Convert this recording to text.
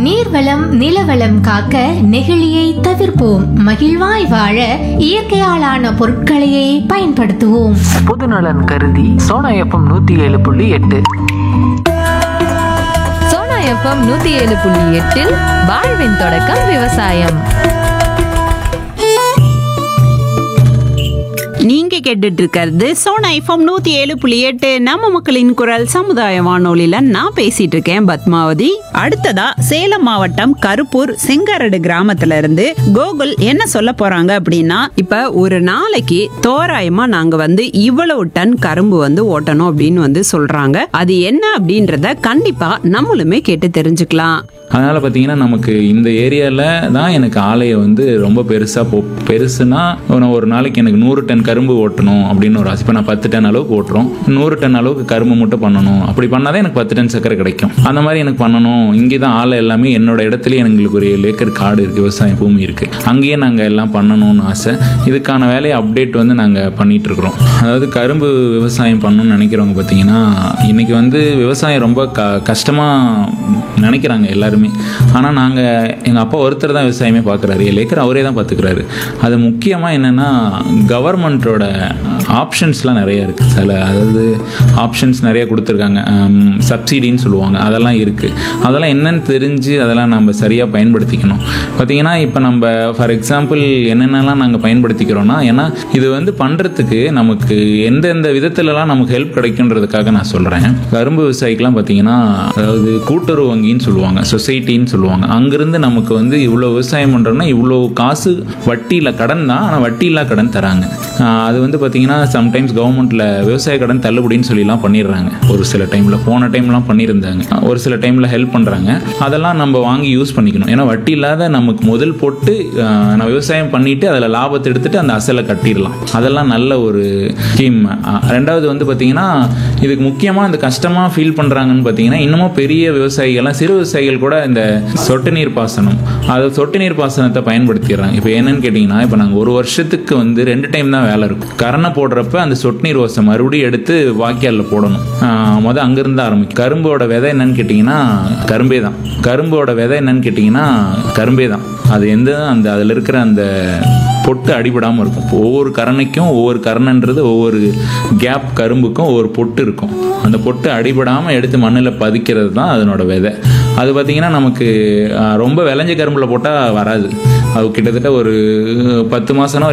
நீர்வளம் நிலவளம் காக்க நெகிழியை தவிர்ப்போம் மகிழ்வாய் வாழ இயற்கையாலான பொருட்களையே பயன்படுத்துவோம் பொதுநலன் கருதி சோனா எஃப்எம் நூத்தி ஏழு புள்ளி எட்டு சோனா எஃப்எம் நூத்தி ஏழு புள்ளி எட்டில் வாழ்வின் தொடக்கம் விவசாயம் நீங்க கேட்டுட்டு இருக்கிறது சோனா எஃப்எம் நூத்தி ஏழு புள்ளி எட்டு நம்ம மக்களின் குரல் சமுதாய வானொலியில நான் பேசிட்டு இருக்கேன் பத்மாவதி அடுத்ததா சேலம் மாவட்டம் கருப்பூர் செங்கரடு கிராமத்துல இருந்து கோகுல் என்ன சொல்ல போறாங்க அப்படின்னா இப்ப ஒரு நாளைக்கு தோராயமா நாங்க வந்து இவ்வளவு டன் கரும்பு வந்து ஓட்டணும் அப்படின்னு வந்து சொல்றாங்க அது என்ன அப்படின்றத கண்டிப்பா நம்மளுமே கேட்டு தெரிஞ்சுக்கலாம் அதனால் பார்த்தீங்கன்னா நமக்கு இந்த ஏரியாவில் தான் எனக்கு ஆலையை வந்து ரொம்ப பெருசாக போ பெருசுனா நான் ஒரு நாளைக்கு எனக்கு நூறு டன் கரும்பு ஓட்டணும் அப்படின்னு ஒரு ஆசை இப்போ நான் பத்து டன் அளவுக்கு ஓட்டுறோம் நூறு டன் அளவுக்கு கரும்பு மட்டும் பண்ணணும் அப்படி பண்ணால் தான் எனக்கு பத்து டன் சக்கரை கிடைக்கும் அந்த மாதிரி எனக்கு பண்ணணும் இங்கே தான் ஆலை எல்லாமே என்னோட இடத்துலயே எங்களுக்கு ஒரு ஏழு ஏக்கர் காடு இருக்குது விவசாய பூமி இருக்குது அங்கேயே நாங்கள் எல்லாம் பண்ணணும்னு ஆசை இதுக்கான வேலையை அப்டேட் வந்து நாங்கள் பண்ணிட்டு இருக்கிறோம் அதாவது கரும்பு விவசாயம் பண்ணணும்னு நினைக்கிறவங்க பார்த்தீங்கன்னா இன்னைக்கு வந்து விவசாயம் ரொம்ப க கஷ்டமாக நினைக்கிறாங்க எல்லாருமே ஆனால் நாங்கள் எங்கள் அப்பா ஒருத்தர் தான் விவசாயமே பார்க்குறாரு ஏழு ஏக்கர் அவரே தான் பார்த்துக்கிறாரு அது முக்கியமாக என்னென்னா கவர்மெண்ட்டோட ஆப்ஷன்ஸ்லாம் நிறைய இருக்குது சில அதாவது ஆப்ஷன்ஸ் நிறைய கொடுத்துருக்காங்க சப்சிடின்னு சொல்லுவாங்க அதெல்லாம் இருக்குது அதெல்லாம் என்னன்னு தெரிஞ்சு அதெல்லாம் நம்ம சரியாக பயன்படுத்திக்கணும் பார்த்தீங்கன்னா இப்போ நம்ம ஃபார் எக்ஸாம்பிள் என்னென்னலாம் நாங்கள் பயன்படுத்திக்கிறோம்னா ஏன்னா இது வந்து பண்ணுறதுக்கு நமக்கு எந்தெந்த விதத்துலலாம் நமக்கு ஹெல்ப் கிடைக்குன்றதுக்காக நான் சொல்கிறேன் கரும்பு விவசாயிக்கெலாம் பார்த்தீங்கன்னா அதாவது கூட்டுறவு வங்கின்னு சொல்லுவாங்க சொசைட்டின்னு சொல்லுவாங்க அங்கிருந்து நமக்கு வந்து இவ்வளோ விவசாயம் பண்ணுறோம்னா இவ்வளோ காசு வட்டியில் கடன் தான் ஆனால் வட்டி இல்லா கடன் தராங்க ஆஹ் அது வந்து பார்த்தீங்கன்னா சம்டைம்ஸ் கவர்மெண்ட்டில் விவசாய கடன் தள்ளுபடின்னு சொல்லிலாம் பண்ணிடுறாங்க ஒரு சில டைமில் போன டைம்லாம் பண்ணியிருந்தாங்க ஒரு சில டைமில் ஹெல்ப் பண்ணுறாங்க அதெல்லாம் நம்ம வாங்கி யூஸ் பண்ணிக்கணும் ஏன்னா வட்டி இல்லாத நமக்கு முதல் போட்டு ஆஹ் நான் விவசாயம் பண்ணிட்டு அதில் லாபத்தை எடுத்துட்டு அந்த அசலை கட்டிடலாம் அதெல்லாம் நல்ல ஒரு ஸ்கீம் ரெண்டாவது வந்து பார்த்தீங்கன்னா இதுக்கு முக்கியமாக இந்த கஷ்டமாக ஃபீல் பண்ணுறாங்கன்னு பார்த்தீங்கன்னா இன்னமும் பெரிய விவசாயிகள்லாம் சிறு விவசாயிகள் கூட இந்த சொட்டு நீர் பாசனம் அது சொட்டு நீர் பாசனத்தை பயன்படுத்திடுறாங்க இப்போ என்னன்னு கேட்டிங்கன்னா இப்போ நாங்கள் ஒரு வருஷத்துக்கு வந்து ரெண்டு டைம் தான் வேலை இருக்கும் கரணை போடுறப்ப அந்த சொட்டு நீர் ஓசை மறுபடியும் எடுத்து வாய்க்காலில் போடணும் ஆஹ் முத அங்கேருந்து ஆரம்பிக்கும் கரும்போட விதை என்னன்னு கேட்டிங்கன்னா கரும்பே தான் கரும்போட விதை என்னன்னு கேட்டிங்கன்னா கரும்பே தான் அது எந்த அந்த அதில் இருக்கிற அந்த பொட்டு அடிபடாமல் இருக்கும் இப்போ ஒவ்வொரு கரணைக்கும் ஒவ்வொரு கரணன்றது ஒவ்வொரு கேப் கரும்புக்கும் ஒவ்வொரு பொட்டு இருக்கும் அந்த பொட்டு அடிபடாமல் எடுத்து மண்ணில் பதிக்கிறது தான் அதனோட விதை அது பார்த்திங்கன்னா நமக்கு ஆஹ், ரொம்ப விளைஞ்ச கரும்பில் போட்டால் வராது அது கிட்டத்தட்ட ஒரு பத்து மாதம்னா